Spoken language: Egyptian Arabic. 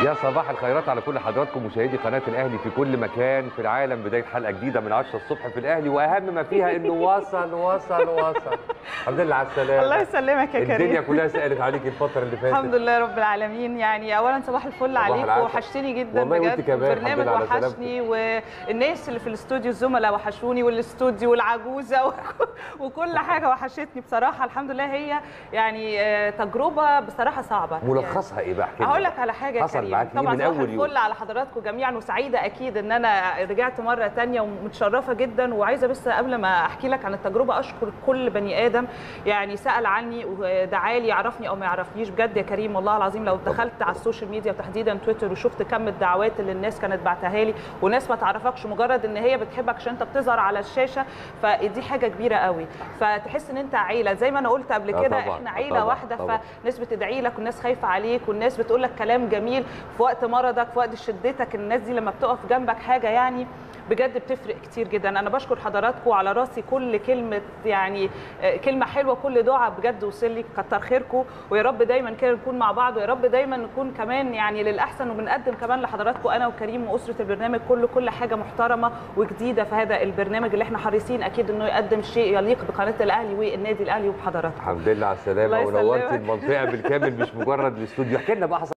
يا صباح الخيرات على كل حضراتكم مشاهدي قناه الاهلي في كل مكان في العالم بدايه حلقه جديده من 10 الصبح في الاهلي واهم ما فيها انه وصل وصل وصل الحمد لله على السلامه الله يسلمك يا كريم الدنيا كلها سالت عليك الفتره اللي فاتت الحمد لله رب العالمين يعني اولا صباح الفل عليك العسل. وحشتني جدا والله وانت بجد كمان، الحمد البرنامج لله على وحشني والناس اللي في الاستوديو الزملاء وحشوني والاستوديو والعجوزه و- وكل حاجه وحشتني بصراحه الحمد لله هي يعني آه، تجربه بصراحه صعبه ملخصها ايه بقى احكي لنا هقول بقى. لك على حاجه يا حصل كريم معاك ايه طبعا من صباح اول يوم الفل على حضراتكم جميعا وسعيده اكيد ان انا رجعت مره تانية ومتشرفه جدا وعايزه بس قبل ما احكي لك عن التجربه اشكر كل بني ادم يعني سال عني ودعالي يعرفني او ما يعرفنيش بجد يا كريم والله العظيم لو دخلت على السوشيال ميديا وتحديدا تويتر وشفت كم الدعوات اللي الناس كانت بعتها لي وناس ما تعرفكش مجرد ان هي بتحبك عشان انت بتظهر على الشاشه فدي حاجه كبيره قوي فتحس ان انت عيله زي ما انا قلت قبل آه كده طبعاً، احنا آه عيله طبعاً، واحده طبعاً. فناس بتدعي لك والناس خايفه عليك والناس بتقول لك كلام جميل في وقت مرضك في وقت شدتك الناس دي لما بتقف جنبك حاجه يعني بجد بتفرق كتير جدا انا بشكر حضراتكم على راسي كل كلمه يعني آه، كلمه حلوه كل دعاء بجد وصل لي كتر خيركم ويا رب دايما كده نكون مع بعض ويا رب دايما نكون كمان يعني للاحسن وبنقدم كمان لحضراتكم انا وكريم واسره البرنامج كله كل حاجه محترمه وجديده في هذا البرنامج اللي احنا حريصين اكيد انه يقدم شيء يليق بقناه الاهلي والنادي الاهلي وبحضراتكم الحمد لله على السلامه الله ونورت يسلمك. المنطقه بالكامل مش مجرد الاستوديو احكي لنا بقى حصل